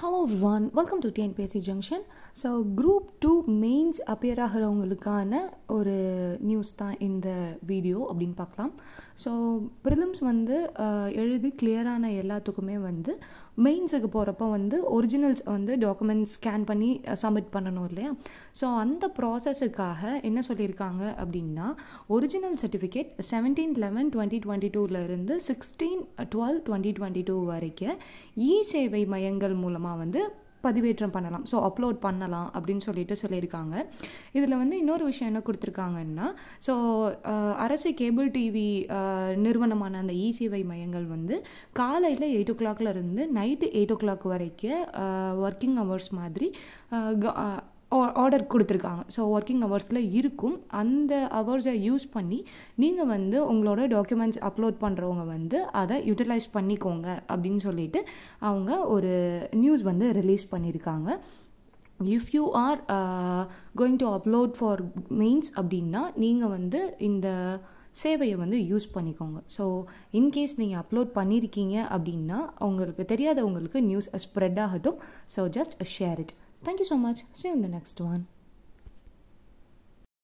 hello one welcome to TNPSC junction so group two mains appear ஆகிறவங்களுக்கான ஒரு news தான் இந்த வீடியோ அப்படின்னு பார்க்கலாம் ஸோ ப்ரிலிம்ஸ் வந்து அஹ், எழுதி கிளியரான எல்லாத்துக்குமே வந்து மெயின்ஸுக்கு போகிறப்ப வந்து ஒரிஜினல்ஸ் வந்து டாக்குமெண்ட்ஸ் ஸ்கேன் பண்ணி சப்மிட் பண்ணணும் இல்லையா ஸோ அந்த ப்ராசஸுக்காக என்ன சொல்லியிருக்காங்க அப்படின்னா original certificate seventeen eleven twenty twenty டூலேருந்து sixteen twelve twenty twenty two வரைக்கும் இ சேவை மையங்கள் மூலமாக வந்து பதிவேற்றம் பண்ணலாம் ஸோ அப்லோட் பண்ணலாம் அப்படின்னு சொல்லிட்டு சொல்லியிருக்காங்க இதில் வந்து இன்னொரு விஷயம் என்ன கொடுத்துருக்காங்கன்னா ஸோ அரசு கேபிள் டிவி நிறுவனமான அந்த இசிவை மையங்கள் வந்து காலையில் எயிட் ஓ கிளாக்ல இருந்து நைட்டு எயிட் ஓ கிளாக் வரைக்கும் ஒர்க்கிங் ஹவர்ஸ் மாதிரி ஆர்டர் கொடுத்துருக்காங்க ஸோ ஒர்க்கிங் ஹவர்ஸில் இருக்கும் அந்த ஹவர்ஸை யூஸ் பண்ணி நீங்கள் வந்து உங்களோட டாக்குமெண்ட்ஸ் அப்லோட் பண்ணுறவங்க வந்து அதை யூட்டிலைஸ் பண்ணிக்கோங்க அப்படின்னு சொல்லிட்டு அவங்க ஒரு நியூஸ் வந்து ரிலீஸ் பண்ணியிருக்காங்க if you are going to upload for mains அப்படின்னா நீங்கள் வந்து இந்த சேவையை வந்து யூஸ் பண்ணிக்கோங்க ஸோ இன்கேஸ் நீங்கள் அப்லோட் பண்ணியிருக்கீங்க அப்படின்னா உங்களுக்கு தெரியாதவங்களுக்கு நியூஸ் ஸ்ப்ரெட் ஆகட்டும் so just share it thank you so much see you in the next one